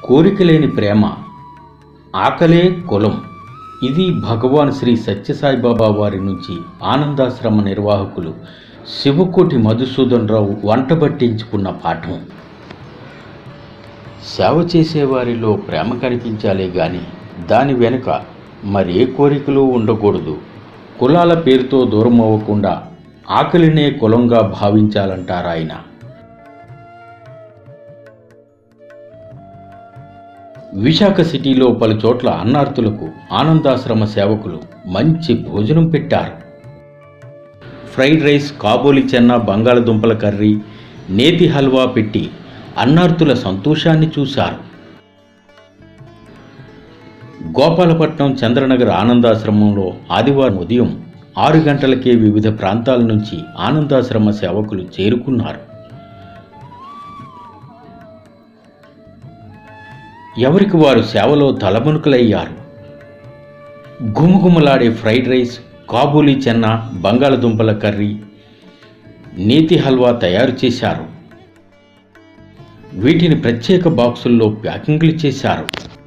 కోరిక లేని ప్రేమ ఆకలే కులం ఇది భగవాన్ శ్రీ సత్యసాయిబాబా వారి నుంచి ఆనందాశ్రమ నిర్వాహకులు శివకోటి మధుసూదన్ రావు వంటబట్టించుకున్న పాఠం సేవ చేసేవారిలో ప్రేమ కనిపించాలే గాని దాని వెనుక మరే కోరికలు ఉండకూడదు కులాల పేరుతో దూరం అవ్వకుండా ఆకలినే కులంగా భావించాలంటారాయన విశాఖ సిటీలో పలు చోట్ల అన్నార్తులకు ఆనందాశ్రమ సేవకులు మంచి భోజనం పెట్టారు ఫ్రైడ్ రైస్ కాబోలి చెన్న బంగాళదుంపల కర్రీ నేతి హల్వా పెట్టి అన్నార్తుల సంతోషాన్ని చూశారు గోపాలపట్నం చంద్రనగర్ ఆనందాశ్రమంలో ఆదివారం ఉదయం ఆరు గంటలకే వివిధ ప్రాంతాల నుంచి ఆనందాశ్రమ సేవకులు చేరుకున్నారు ఎవరికి వారు సేవలో తలమునుకలయ్యారు గుమగుమలాడే ఫ్రైడ్ రైస్ కాబూలీ చెన్న బంగాళదుంపల కర్రీ నేతి హల్వా తయారు చేశారు వీటిని ప్రత్యేక బాక్సుల్లో ప్యాకింగ్లు చేశారు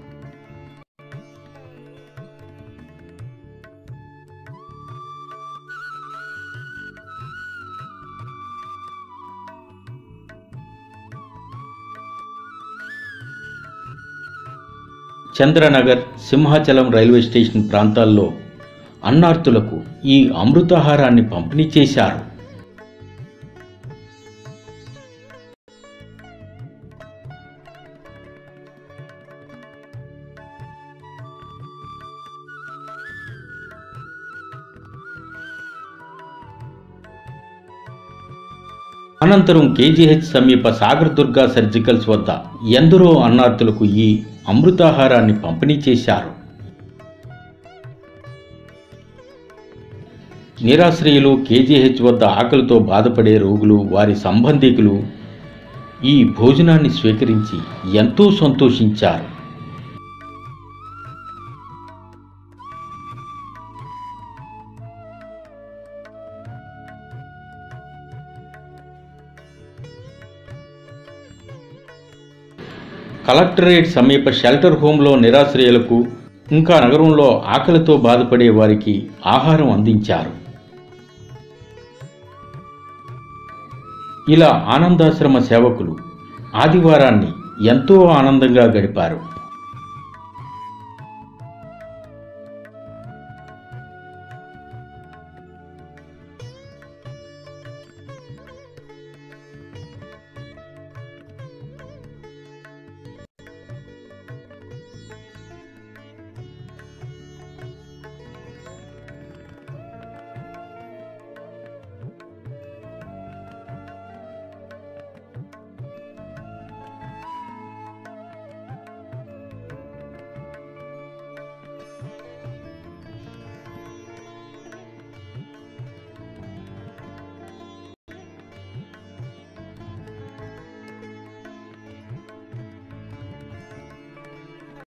చంద్రనగర్ సింహాచలం రైల్వే స్టేషన్ ప్రాంతాల్లో అన్నార్తులకు ఈ అమృతాహారాన్ని పంపిణీ చేశారు అనంతరం కేజీహెచ్ సమీప సాగర్ దుర్గా సర్జికల్స్ వద్ద ఎందరో అన్నార్తులకు ఈ అమృతాహారాన్ని పంపిణీ చేశారు నిరాశ్రయులు కేజీహెచ్ వద్ద ఆకలితో బాధపడే రోగులు వారి సంబంధికులు ఈ భోజనాన్ని స్వీకరించి ఎంతో సంతోషించారు కలెక్టరేట్ సమీప షెల్టర్ హోంలో నిరాశ్రయులకు ఇంకా నగరంలో ఆకలితో బాధపడే వారికి ఆహారం అందించారు ఇలా ఆనందాశ్రమ సేవకులు ఆదివారాన్ని ఎంతో ఆనందంగా గడిపారు